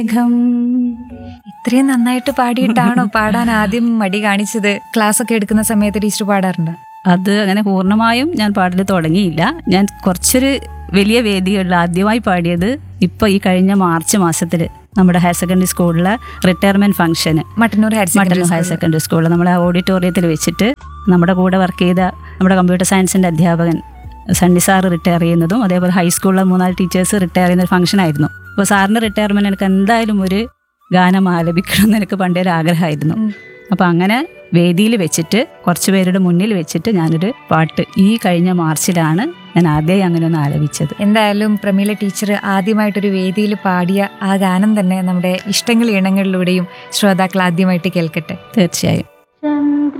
മേഘം ഇത്രയും നന്നായിട്ട് പാടിയിട്ടാണോ പാടാൻ ആദ്യം മടി കാണിച്ചത് ക്ലാസ് ഒക്കെ എടുക്കുന്ന സമയത്ത് ടീച്ചർ പാടാറുണ്ട് അത് അങ്ങനെ പൂർണ്ണമായും ഞാൻ പാടൽ തുടങ്ങിയില്ല ഞാൻ കുറച്ചൊരു വലിയ വേദികളിൽ ആദ്യമായി പാടിയത് ഇപ്പോൾ ഈ കഴിഞ്ഞ മാർച്ച് മാസത്തിൽ നമ്മുടെ ഹയർ സെക്കൻഡറി സ്കൂളിലെ റിട്ടയർമെന്റ് ഫംഗ്ഷന് Mattannur higher Mattannur secondary higher secondary സ്കൂളിൽ നമ്മുടെ ഓഡിറ്റോറിയത്തിൽ വെച്ചിട്ട് നമ്മുടെ കൂടെ വർക്ക് ചെയ്ത നമ്മുടെ കമ്പ്യൂട്ടർ സയൻസിൻ്റെ അധ്യാപകൻ സണ്ണി സാറ് റിട്ടയർ ചെയ്യുന്നതും അതേപോലെ ഹൈസ്കൂളിലെ മൂന്നാല് ടീച്ചേഴ്സ് റിട്ടയർ ചെയ്യുന്ന ഒരു ഫംഗ്ഷൻ ആയിരുന്നു അപ്പോൾ സാറിൻ്റെ റിട്ടയർമെൻറ്റ് എനിക്ക് എന്തായാലും ഒരു ഗാനം ആലപിക്കണം എന്ന് എനിക്ക് പണ്ടേ ഒരു ആഗ്രഹമായിരുന്നു ഉം. അപ്പോൾ അങ്ങനെ വേദിയിൽ വെച്ചിട്ട് കുറച്ച് പേരുടെ മുന്നിൽ വെച്ചിട്ട് ഞാനൊരു പാട്ട് ഈ കഴിഞ്ഞ മാർച്ചിലാണ് ഞാൻ ആദ്യമായി അങ്ങനെ ഒന്ന് ആലപിച്ചത് എന്തായാലും പ്രമീല ടീച്ചർ ആദ്യമായിട്ടൊരു വേദിയിൽ പാടിയ ആ ഗാനം തന്നെ നമ്മുടെ ഇഷ്ടങ്ങൾ ഇണങ്ങളിലൂടെയും ശ്രോതാക്കൾ ആദ്യമായിട്ട് കേൾക്കട്ടെ തീർച്ചയായും